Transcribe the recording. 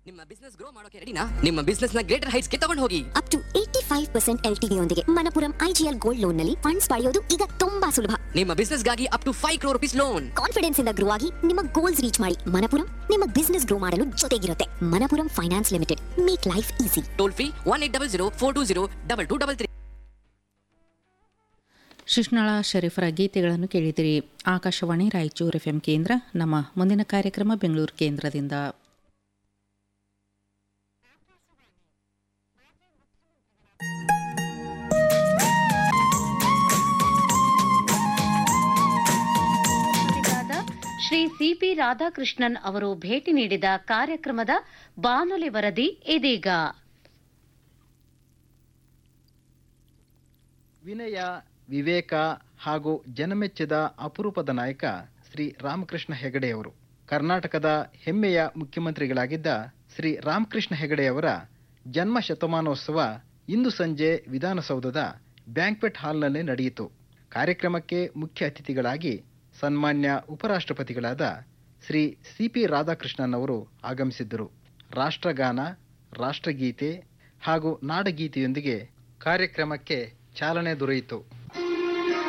ನಿಮ್ಮ business grow ಮಾಡೋಕೆ ರೆಡಿನಾ ನಿಮ್ಮ ಬಿಸ್ನೆಸ್ ನ ಗ್ರೇಟರ್ ಹೈಟ್ಸ್ ಗೆ ತಗೊಂಡು ಹೋಗಿ up to eighty five percent L ಯೊಂದಿಗೆ ಮನಪುರಂ ಐಜಿಎಲ್ ಗೋಲ್ಡ್ ಲೋನ್ ನಲ್ಲಿ ಫಂಡ್ಸ್ ಪಡೆಯೋದು ಈಗ ತುಂಬಾ ಸುಲಭ ನಿಮ್ಮ ಬಿಸ್ನೆಸ್ ಗಾಗಿ up to five crore rupees loan confidence ಇಂದ ಗ್ರೋ ಆಗಿ ನಿಮ್ಮ ಗೋಲ್ಸ್ ರೀಚ್ ಮಾಡಿ ಮನಪುರಂ ನಿಮ್ಮ ಬಿಸ್ನೆಸ್ ಗ್ರೋ ಮಾಡಲು ಜೊತೆಗಿರುತ್ತೆ Manappuram finance limited make life easy toll free one eight double zero four two zero double two double three Shishunala ಶರೀಫರ ಗೀತೆಗಳನ್ನು ಕೇಳಿದಿರಿ ಆಕಾಶವಾಣಿ ರಾಯಚೂರು ಎಫ್ ಕೇಂದ್ರ ನಮ್ಮ ಮುಂದಿನ ಕಾರ್ಯಕ್ರಮ ಬೆಂಗಳೂರು ಕೇಂದ್ರದಿಂದ ನುಡಿಗಾದ ಶ್ರೀ ಸಿಪಿ ರಾಧಾಕೃಷ್ಣನ್ ಅವರು ಭೇಟಿ ನೀಡಿದ ಕಾರ್ಯಕ್ರಮದ ಬಾನುಲಿ ವರದಿ ಇದೀಗ ವಿನಯ ವಿವೇಕ ಹಾಗೂ ಜನಮೆಚ್ಚಿದ ಅಪರೂಪದ ನಾಯಕ ಶ್ರೀ ರಾಮಕೃಷ್ಣ ಹೆಗಡೆಯವರು ಕರ್ನಾಟಕದ ಹೆಮ್ಮೆಯ ಮುಖ್ಯಮಂತ್ರಿಗಳಾಗಿದ್ದ ಶ್ರೀ ರಾಮಕೃಷ್ಣ ಹೆಗಡೆಯವರ ಜನ್ಮ ಶತಮಾನೋತ್ಸವ ಇಂದು ಸಂಜೆ ವಿಧಾನಸೌಧದ ಬ್ಯಾಂಕ್ವೆಟ್ ಹಾಲ್ನಲ್ಲಿ ನಡೆಯಿತು ಕಾರ್ಯಕ್ರಮಕ್ಕೆ ಮುಖ್ಯ ಅತಿಥಿಗಳಾಗಿ ಸನ್ಮಾನ್ಯ ಉಪರಾಷ್ಟ್ರಪತಿಗಳಾದ ಶ್ರೀ ಸಿ ಪಿ ರಾಧಾಕೃಷ್ಣನ್ ಅವರು ಆಗಮಿಸಿದ್ದರು ರಾಷ್ಟ್ರಗಾನ ರಾಷ್ಟ್ರಗೀತೆ ಹಾಗೂ ನಾಡಗೀತೆಯೊಂದಿಗೆ ಕಾರ್ಯಕ್ರಮಕ್ಕೆ ಚಾಲನೆ ದೊರೆಯಿತು